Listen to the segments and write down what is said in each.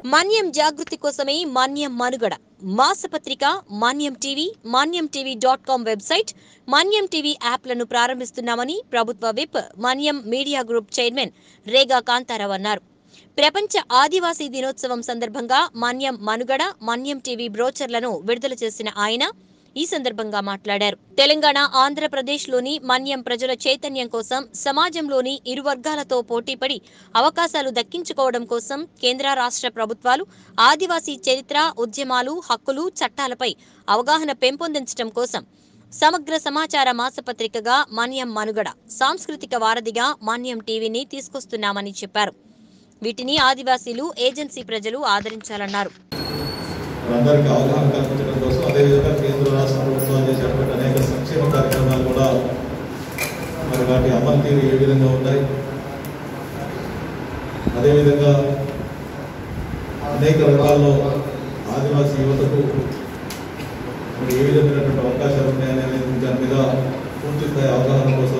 మన్యం జాగృతి కోసమే మన్యం మనుగడ మాసపత్రిక Manyam TV Manyam TV dot com website Manyam TV యాప్లను ప్రారంభిస్తున్నామని ప్రభుత్వ whip Manyam media group chairman Rega Kantharao అన్నారు ప్రపంచ ఆదివాసీ దినోత్సవం సందర్భంగా మన్యం మనుగడ మన్యం టీవీ బ్రోచర్లను విడుదల చేసిన ఆయన ఈ సందర్భంగా మాట్లాడారు తెలంగాణ ఆంధ్రప్రదేశ్లోని మన్యం ప్రజల చైతన్యం కోసం సమాజంలోని ఇరు వర్గాలతో పోటీపడి అవకాశాలు దక్కించుకోవడం కోసం కేంద్ర రాష్ట్ర ప్రభుత్వాలు ఆదివాసీ చరిత్ర ఉద్యమాలు హక్కులు చట్టాలపై అవగాహన పెంపొందించడం కోసం సమగ్ర సమాచార మాసపత్రికగా మన్యం మనుగడ సాంస్కృతిక వారధిగా మన్యం టీవీని తీసుకొస్తున్నామని చెప్పారు వీటిని ఆదివాసీలు ఏజెన్సీ ప్రజలు ఆదరించాలన్నారు మనందరికీ అవగాహన కల్పించడం కోసం అదేవిధంగా కేంద్ర రాష్ట్ర ప్రభుత్వాలు చేసేటువంటి అనేక సంక్షేమ కార్యక్రమాలు కూడా మరి వాటి అమలు తీరు ఏ విధంగా ఉన్నాయి అదేవిధంగా అనేక రంగాల్లో ఆదివాసీ యువతకు మరి ఏ విధమైనటువంటి అవకాశాలు ఉన్నాయనే దాని మీద పూర్తి స్థాయి అవగాహన కోసం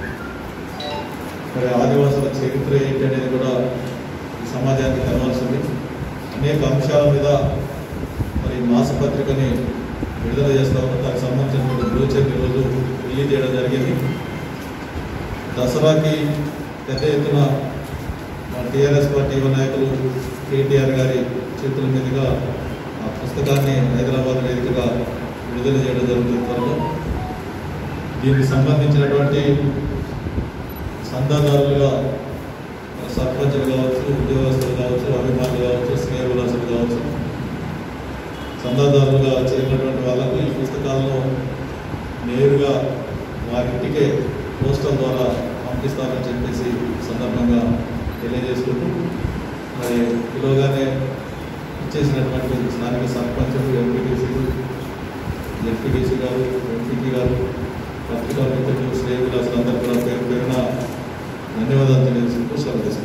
మరి ఆదివాసుల చరిత్ర ఏంటి అనేది కూడా ఈ సమాజానికి తెలవాల్సింది అనేక అంశాల మీద మరి మాసపత్రికని విడుదల చేస్తా ఉన్నాం దానికి సంబంధించినటువంటి బ్రోచర్ ఈరోజు రిలీజ్ చేయడం జరిగింది దసరాకి పెద్ద ఎత్తున మన టీఆర్ఎస్ పార్టీ యువ నాయకులు కేటీఆర్ గారి చేతుల మీదుగా ఆ పుస్తకాన్ని హైదరాబాద్ వేదికగా విడుదల చేయడం జరుగుతుంది త్వరలో దీనికి సంబంధించినటువంటి సందాదారులుగా సర్పంచులు కావచ్చు ఉద్యోగస్తులు కావచ్చు అభిమానులు కావచ్చు స్నేహులసులు కావచ్చు చందాదారులుగా చేరినటువంటి వాళ్ళకు ఈ పుస్తకాలను నేరుగా వారి ఇంటికే పోస్టల్ ద్వారా పంపిస్తారని చెప్పేసి ఈ సందర్భంగా తెలియజేసుకుంటూ మరి పిలువగానే ఇచ్చేసినటువంటి స్థానిక సర్పంచులు ఎంపీటీసీలు జెడ్పీటీసీ గారు ఎంపీటీ గారు పత్రికా మిత్రులు స్నేహితులు అసలు అందరూ కూడా పేరు పేరున ధన్యవాదాలు తెలియజేసుకుంటూ సెలవు తీసుకుంటాను.